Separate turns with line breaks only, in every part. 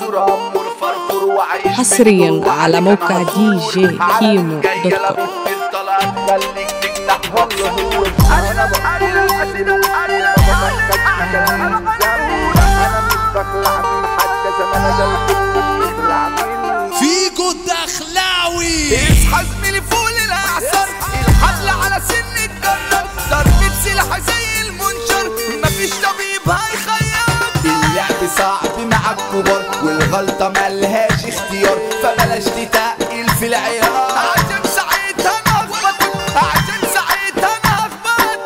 زرزور أمور فرفور وعيش
حصرياً
بالدور
على
وعليك
موقع
أنا
دي جي
هزور. على
كيمو
جاية
دوت
لا
كوم.
بتطير طلعت خليك تجنح والله هو أنا بقول أنا مش بخلع من حد زمان ده الكل بيخلع مني
فيجو الدخلاوي
اصحى زميلي فوق الاعصار الحل على سن الجنر ضربة سلاح زي المنشر مفيش طبيب هيخيرك
اللعب صعب مع الكبار والغلطة ملهاش اختيار فبلاش تتقل في العيار
عشان ساعتها نخبط عشان ساعتها نخبط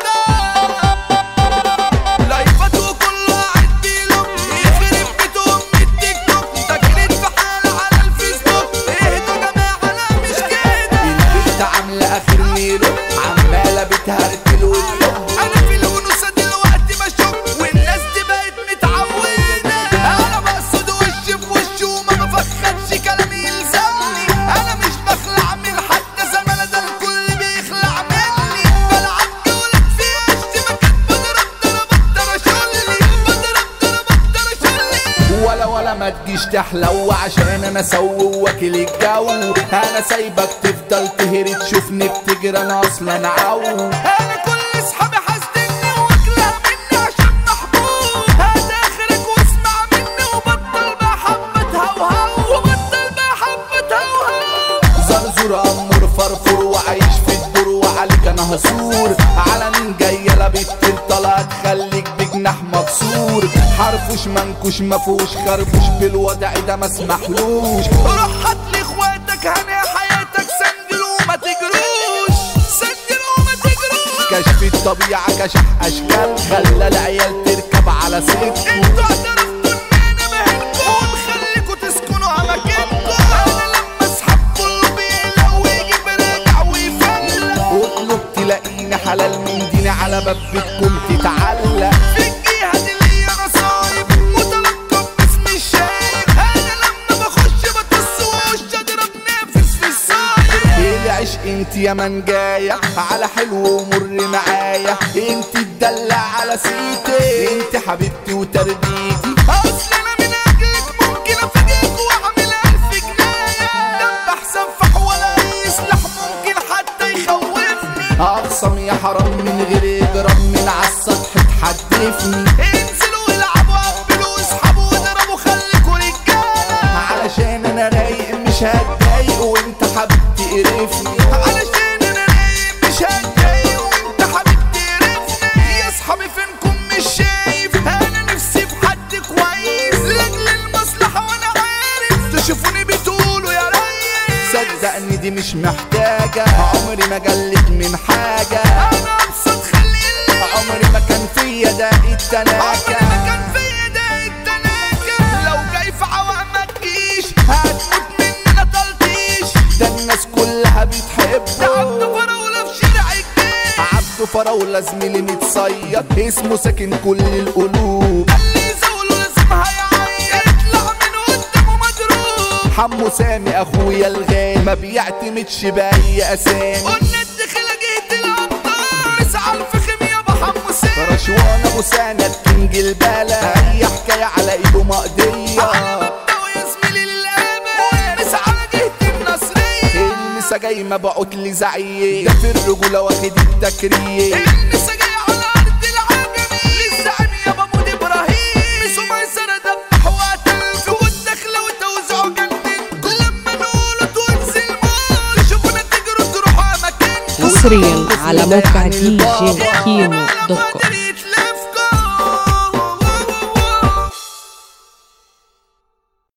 لايفات وكله عديله يخرب بيت ام التيك توك تجريد في حالة على الفيسبوك اهدوا يا جماعة لا مش كده
البنت عاملة آخر ميلو عمالة بتهرتل وتلوم
انا في الونوسة دلوقتي بشوف والناس دي بقت متعودة انا بقصد وش في وش وما بفخدش كلامي يلزمني انا مش بخلع من حد زمان ده الكل بيخلع مني بلعب جولة في عشت مكان بضرب ضربات ترشلي بضرب ضربات ترشلي
ولا ولا ما تجيش تحلو عشان انا سوي واكل الجو انا سايبك تفضل تهري تشوفني بتجري انا اصلا عو
انا كل اصحابي حاسدني واكلها مني عشان محبوب هات اخرك واسمع مني وبطل بقى حبة هوهو وبطل بقى حبة هوهو
زرزور امور فرفور وعايش في الدور وعليك انا هصور على مين جايه لا بتطير طلعت خليك بجناح مكسور حرفوش منكوش مفوش خربوش بالوضع ده ما اسمحلوش
روح هات لي اخواتك هني حياتك سندل وما تجروش سندل وما تجروش
كشف الطبيعة كشف اشكال خلى العيال تركب على سكه
انتوا اعترفتوا ان انا بهنكم ونخليكوا تسكنوا اماكنكم انا لما اسحب كله بيقلق ويجيب راجع ويفلق
اطلب تلاقيني حلال من ديني على باب بيتكم تتعلق
في الجهة دي ليا نصايب متلقب باسم الشايب انا لما بخش بطص وش اضرب نافس في الصايب
ايه العشق انت يا من جاية على حلو ومر معايا انت الدلع على سيتي انت حبيبتي وتربيتي
اصل انا من اجلك ممكن افاجئك واعمل الف جناية دب احسن فح ولا اي سلاح ممكن حتى يخوفني
اقسم يا حرام من غير اجرام من على السطح تحدفني
انزلوا العبوا قبلوا اسحبوا واضربوا خليكوا رجالة
علشان انا رايق مش هتضايق وانت حبيبتي قرفني
علشان انا نايم مش هتضايق وانت حبيبتي قرفني يا اصحابي فينكم مش شايف انا نفسي في حد كويس لاجل المصلحة وانا عارف تشوفوني بتقولوا يا ريس
صدقني دي مش محتاجة عمري ما جلت من حاجة
انا ابسط خليلي
عمري ما كان فيا ده
عمري
التناكة
ما كان فيا ده التناكة لو جاي في عوق ما تجيش هتموت مننا تلطيش
ده الناس كلها
ده عبد
بتحبه
فراولة في شارع الجيش
عبده فراولة زميلي متصيد اسمه ساكن كل القلوب
اللي يزولوا لازم هيعيط يطلع من قدامه مضروب
حمو سامي اخويا الغالي ما بيعتمدش باي اسامي
قلنا الدخلة جهة الأبطال مسعى الفخم يابا حمو سامي
رشوان ابو سند كينج البلا اي حكايه على ايده مقضيه
أنا ببدأ يا زميلي للأبد مسعى على جهة النصرية
المسا جاي مبعوت لي زعيم ده في الرجوله واخد التكريم
النسا جاية على أرض العجمي للزعيم يابا مود إبراهيم مش ميسرة دبح وقتل والدخلة وتوزعوا جننكم لما نقولوا تنزل موت تشوفونا تجروا تروحوا أماكنكم
حصريا على موقع دي جي كيمو دوت كوم